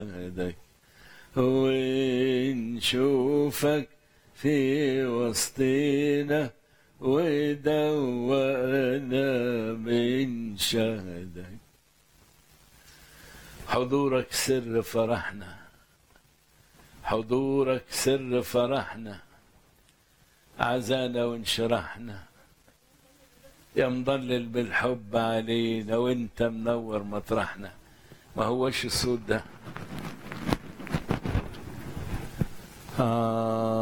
يدك ونشوفك في وسطينا ودوقنا من شهدك حضورك سر فرحنا حضورك سر فرحنا عزانا وانشرحنا يا مضلل بالحب علينا وانت منور مطرحنا ما هوش الصوت ده آه